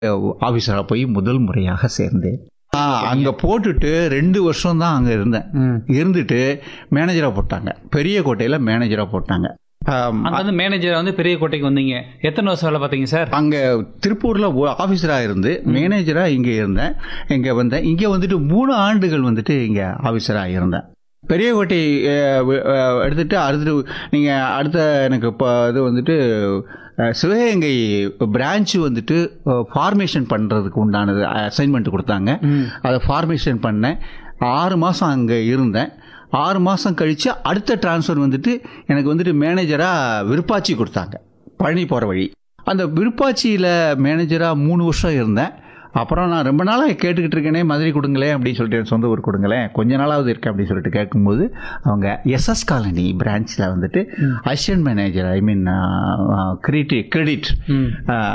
ஆஃபீஸராக போய் முதல் முறையாக சேர்ந்தேன் ஆ, அங்க போட்டுட்டு ரெண்டு வருஷம் தான் அங்க இருந்தேன் ம். இருந்துட்டு மேனேஜரா போட்டாங்க பெரிய கோட்டையில மேனேஜரா போட்டாங்க ஆம், அங்க வந்து மேனேஜர் வந்து பெரிய கோட்டைக்கு வந்தீங்க எத்தனை வருஷம் வேலை பார்த்தீங்க சார் அங்க திருப்பூர்ல ஆஃபீஸரா இருந்து மேனேஜரா இங்க இருந்தேன் இங்க வந்தேன் இங்க வந்துட்டு மூணு ஆண்டுகள் வந்துட்டு இங்க ஆஃபீஸரா இருந்தேன் பெரியகோட்டை அஹ், வி- அஹ், எடுத்துட்டு அடுத்து நீங்க அடுத்த எனக்கு இப்போ இது வந்துட்டு அஹ், சிவகங்கை பிரான்ச் வந்துட்டு ஃபார்மேஷன் பண்றதுக்கு உண்டானது அசைன்மெண்ட் கொடுத்தாங்க ம். அதை ஃபார்மேஷன் பண்ணேன் ஆறு மாதம் அங்கே இருந்தேன் ஆறு மாதம் கழித்து அடுத்த ட்ரான்ஸ்ஃபர் வந்துட்டு எனக்கு வந்துட்டு மேனேஜராக விருப்பாச்சி கொடுத்தாங்க பழனி போகிற வழி அந்த விருப்பாச்சியில் மேனேஜராக மூணு வருஷம் இருந்தேன் அப்புறம் நான் ரொம்ப நாளாக கேட்டுக்கிட்டு இருக்கேனே மதுரை கொடுங்களேன் அப்படின்னு சொல்லிட்டு என் சொந்த ஊர் கொடுங்களேன் கொஞ்ச நாளாவது இருக்கேன் அப்படின்னு சொல்லிட்டு கேட்கும்போது அவங்க எஸ்எஸ் காலனி பிரான்ச்சில் வந்துட்டு assistant manager I mean credit credit ம்.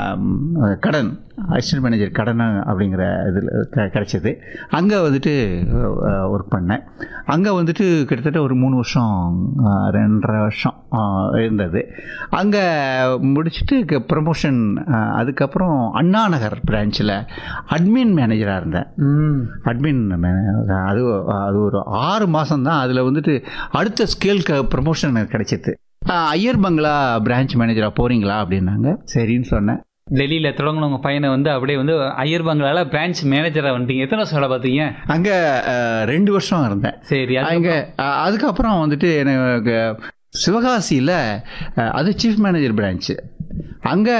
கடன் அசிஸ்டன்ட் மேனேஜர் கடன் அப்படிங்கிற இதில் கிடச்சிது அங்கே வந்துட்டு ஒர்க் பண்ணேன் அங்கே வந்துட்டு கிட்டத்தட்ட ஒரு மூணு வருஷம் அஹ், ரெண்டரை வருஷம் அஹ், இருந்தது அங்கே முடிச்சுட்டு ப்ரமோஷன் அதுக்கப்புறம் அண்ணா நகர் பிரான்ச்சில் அட்மின் மேனேஜராக இருந்தேன் ம். அட்மின் அது அது ஒரு ஆறு மாதம் தான் அதில் வந்துட்டு அடுத்த ஸ்கேலுக்கு ப்ரமோஷன் எனக்கு கிடைச்சிது அஹ், ஐயர் பங்களா பிரான்ச் மேனேஜராக போகிறீங்களா அப்படின்னாங்க சரின்னு சொன்னேன் டெல்லியில தொடங்கின உங்க பையனை வந்து அப்படியே வந்து ஐயர் பங்களால பிரான்ச் மேனேஜரா வந்துட்டீங்க எத்தனை வருஷம் வேலை பார்த்தீங்க அங்கே ரெண்டு வருஷம் இருந்தேன் சரி அது- அங்கே அஹ், அதுக்கப்புறம் வந்துட்டு எனக்கு சிவகாசியில் அது சீஃப் மேனேஜர் பிரான்ச்சு அங்கே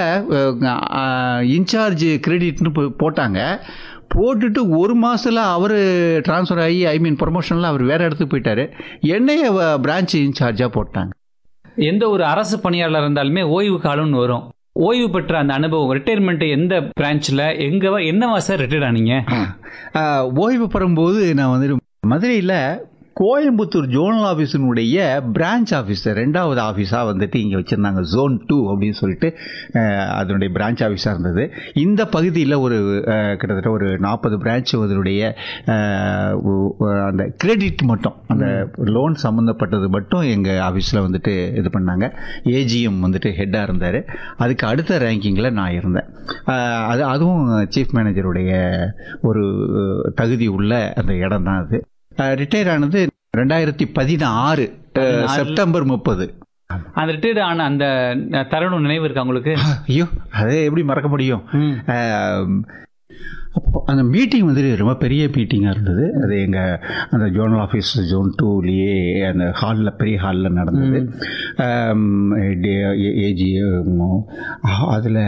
இன்சார்ஜ் கிரெடிட்னு போ- போட்டாங்க போட்டுட்டு ஒரு மாதத்தில் அவர் ட்ரான்ஸ்ஃபர் ஆகி ஐ மீன் ப்ரொமோஷனில் அவர் வேறு இடத்துக்கு போயிட்டாரு என்னைய பிரான்ச் இன்சார்ஜாக போட்டாங்க எந்த ஒரு அரசு பணியாளர் இருந்தாலுமே ஓய்வு காலம்னு வரும் ஓய்வு பெற்ற அந்த அனுபவம் ரிட்டையர்மெண்ட் எந்த பிரான்ச்ல எங்க என்னவா சார் ரிட்டையர் ஆனீங்க ஆஹ், ஓய்வு பெறும்போது நான் வந்துட்டு மதுரையில் கோயம்புத்தூர் ஜோனல் ஆஃபீஸினுடைய பிரான்ச் ஆஃபீஸர் ரெண்டாவது ஆஃபீஸாக வந்துட்டு இங்கே வச்சுருந்தாங்க ஜோன் டூ அப்படின்னு சொல்லிட்டு ஆஹ், அதனுடைய பிரான்ச் ஆஃபீஸாக இருந்தது இந்த பகுதியில் ஒரு ஆஹ், கிட்டத்தட்ட ஒரு நாற்பது பிரான்ச் அதனுடைய ஆஹ், உ- உ- அந்த கிரெடிட் மட்டும் அந்த லோன் சம்மந்தப்பட்டது மட்டும் எங்கள் ஆஃபீஸில் வந்துட்டு இது பண்ணாங்க ஏஜிஎம் வந்துட்டு ஹெட்டாக இருந்தார் அதுக்கு அடுத்த ரேங்கிங்கில் நான் இருந்தேன் ஆஹ், அது அதுவும் சீஃப் மேனேஜருடைய ஒரு தகுதி உள்ள அந்த இடம் தான் அது ரிட்டையர் ஆனது ரெண்டாயிரத்தி பதினாறு பதினாறுல- செப்டம்பர் முப்பது அந்த ரிட்டையர்ட் ஆன அந்த தருணம் நினைவு இருக்கா உங்களுக்கு ஐயோ அதை எப்படி மறக்க முடியும் ம். ஆம், அப்போ அந்த மீட்டிங் வந்து ரொம்ப பெரிய மீட்டிங்காக இருந்தது அது எங்கள் அந்த ஜோனல் ஆஃபீஸ் ஜோன் டூலேயே அந்த ஹாலில் பெரிய ஹாலில் நடந்தது ஏஜி அதில்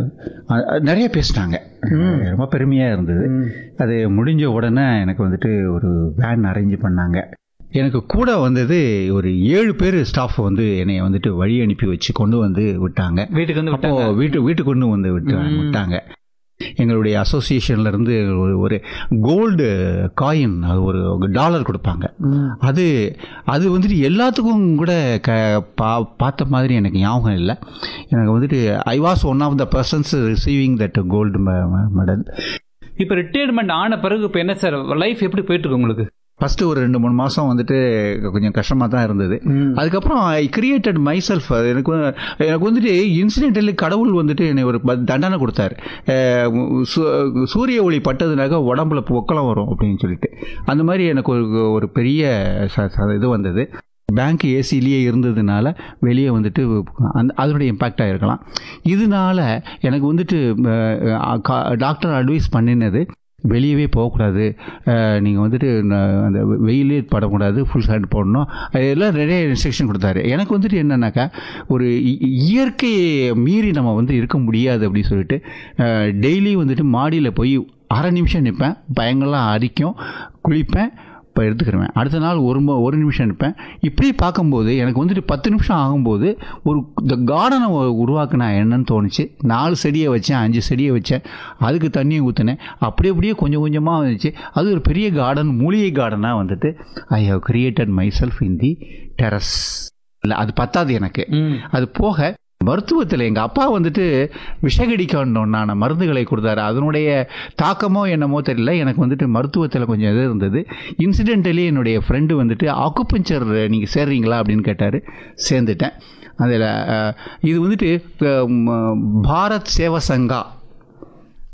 நிறைய பேசினாங்க ரொம்ப பெருமையாக இருந்தது அது முடிஞ்ச உடனே எனக்கு வந்துட்டு ஒரு வேன் அரேஞ்ச் பண்ணாங்க எனக்கு கூட வந்தது ஒரு ஏழு பேர் ஸ்டாஃப் வந்து என்னை வந்துட்டு வழி அனுப்பி வச்சு கொண்டு வந்து விட்டாங்க வீட்டுக்கு வந்து அப்போ விட்டாங்க வீட்டு வீட்டுக்கு கொண்டு வந்து விட்டு ம். விட்டாங்க எங்களுடைய அசோசியேஷன்ல இருந்து ஒரு ஒரு கோல்டு காயின் அது ஒரு டாலர் கொடுப்பாங்க ம். அது அது வந்துட்டு எல்லாத்துக்கும் கூட க பா பார்த்த மாதிரி எனக்கு ஞாபகம் இல்லை எனக்கு வந்துட்டு I was one of the persons receiving that gold medal இப்ப ரிட்டையர்மெண்ட் ஆன பிறகு இப்ப என்ன சார் லைஃப் எப்படி போயிட்டு இருக்கு உங்களுக்கு ஃபஸ்ட்டு ஒரு ரெண்டு மூணு மாதம் வந்துட்டு கொஞ்சம் கஷ்டமாக தான் இருந்தது அதுக்கப்புறம் ஐ கிரியேட்டட் மை செல்ஃப் எனக்கு வந்து- எனக்கு வந்துட்டு இன்சிடென்டலி கடவுள் வந்துட்டு என்னை ஒரு ப- தண்டனை கொடுத்தாரு அஹ் சு- சூரிய ஒளி பட்டதுனாக்க உடம்புல பொக்கலாம் வரும் அப்படின்னு சொல்லிட்டு அந்த மாதிரி எனக்கு ஒரு ஒரு பெரிய ச- ச- இது வந்தது பேங்க் ஏசிலேயே இருந்ததுனால வெளியே வந்துட்டு அந்த அதனுடைய இம்பேக்டாக இருக்கலாம் இதனால எனக்கு வந்துட்டு அஹ், கா- டாக்டர் அட்வைஸ் பண்ணினது வெளியவே போகக்கூடாது நீங்கள் வந்துட்டு ந- அந்த வெயிலே படக்கூடாது ஃபுல் ஹேண்ட் போடணும் அதெல்லாம் நிறைய இன்ஸ்ட்ரக்ஷன் கொடுத்தாரு எனக்கு வந்துட்டு என்னன்னாக்கா ஒரு இ- இயற்கையை மீறி நம்ம வந்து இருக்க முடியாது அப்படின்னு சொல்லிட்டு டெய்லி வந்துட்டு மாடியில் போய் அரை நிமிஷம் நிற்பேன் பயங்கரலாம் அரிக்கும் குளிப்பேன் இப்போ எடுத்துக்கிருவேன் அடுத்த நாள் ஒரு ம- ஒரு நிமிஷம் நிற்பேன் இப்படி பார்க்கும்போது எனக்கு வந்துட்டு பத்து நிமிஷம் ஆகும்போது ஒரு இந்த கார்டனை உருவாக்குனா என்னன்னு தோணுச்சு நாலு செடியை வச்சேன் அஞ்சு செடியை வச்சேன் அதுக்கு தண்ணியை ஊற்றினேன் அப்படி அப்படியே கொஞ்சம் கொஞ்சமாக வந்துச்சு அது ஒரு பெரிய கார்டன் மூலிகை கார்டனாக வந்துட்டு I have created myself in the terrace இல்லை அது பத்தாது எனக்கு ம். அது போக மருத்துவத்தில் எங்கள் அப்பா வந்துட்டு விஷகடிக்கணுன்னான மருந்துகளை கொடுத்தாரு அதனுடைய தாக்கமோ என்னமோ தெரியல எனக்கு வந்துட்டு மருத்துவத்தில் கொஞ்சம் இது இருந்தது இன்சிடென்டலி என்னுடைய ஃப்ரெண்டு வந்துட்டு ஆக்குபஞ்சர் நீங்கள் சேர்றீங்களா அப்படின்னு கேட்டார் சேர்ந்துட்டேன் அதில் இது வந்துட்டு அஹ், ம, பாரத் சேவா சங்கா